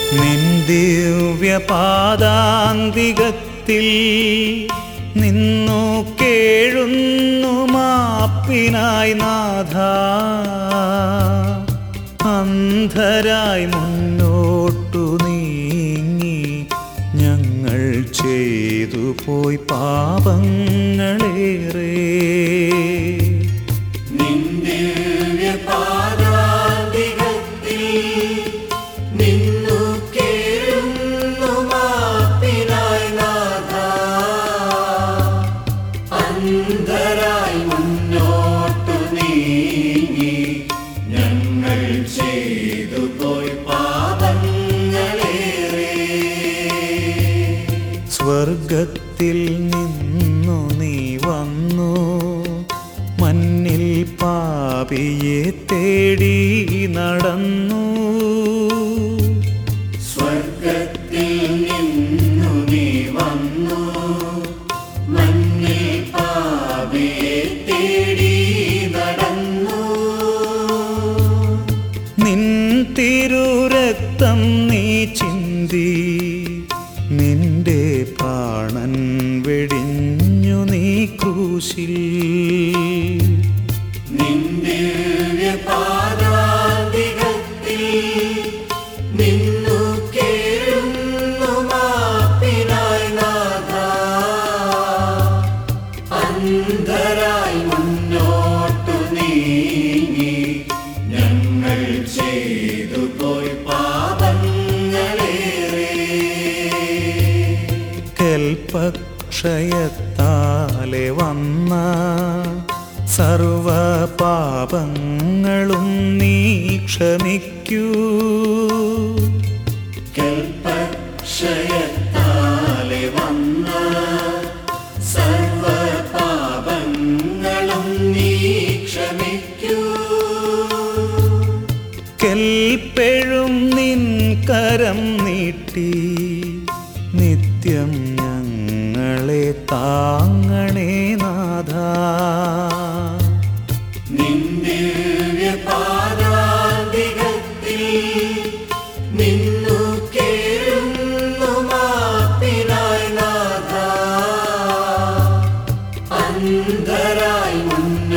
നിൻ ദിവ്യപാദാന്തികത്തിൽ നിന്നു കേഴുന്നു മാപ്പിനായി നാഥ അന്ധരായി മുന്നോട്ടു നീങ്ങി ഞങ്ങൾ ചെയ്തു പോയി പാപങ്ങളേറെ പാദാന്തികത്തിൽ നിന്നു കേഴുന്നു മാപ്പിനായി നാഥ അന്ധരായി മുന്നോട്ടു നീങ്ങി ഞങ്ങൾ ചെയ്തു പോയി പാപങ്ങളേറെ സ്വർഗത്തിൽ നിന്നു നീ വന്നു മണ്ണിൽ പാപിയെ തേടി നടന്നു സ്വർഗത്തിൽ നിന്നു നീ വന്നു മണ്ണിൽ പാപിയെ തേടി നടന്നു നിൻ തിരുരക്തം നീ ചിന്തി നിന്റെ പ്രാണൻ വെടിഞ്ഞു നീ ക്രൂശിൽ നിന്റെ പാദാന്തികത്തിൽ നിന്നു കേഴുന്നു മാപ്പിനായി നാഥ അന്ധരായി മുന്നോട്ടു നീങ്ങി ഞങ്ങൾ ചെയ്തു പോയി പാപങ്ങളേറെ കൽപക്ഷയത്താലെ വന്ന സർവ പാപങ്ങളും നീ ക്ഷമിക്കൂ കൽപ്പക്ഷയത്താലെ വന്ന സർവ പാപങ്ങളും നീ ക്ഷമിക്കൂ കെൽപ്പെഴും നിൻ കരം നീട്ടി നിത്യം ഞങ്ങളെ താങ്ങണേ നാഥ നിന്റെ പാദാന്തികത്തിൽ നിന്നു കേഴുന്നു മാപ്പിനായി നാഥ അന്ധരായി മുന്നോട്ടു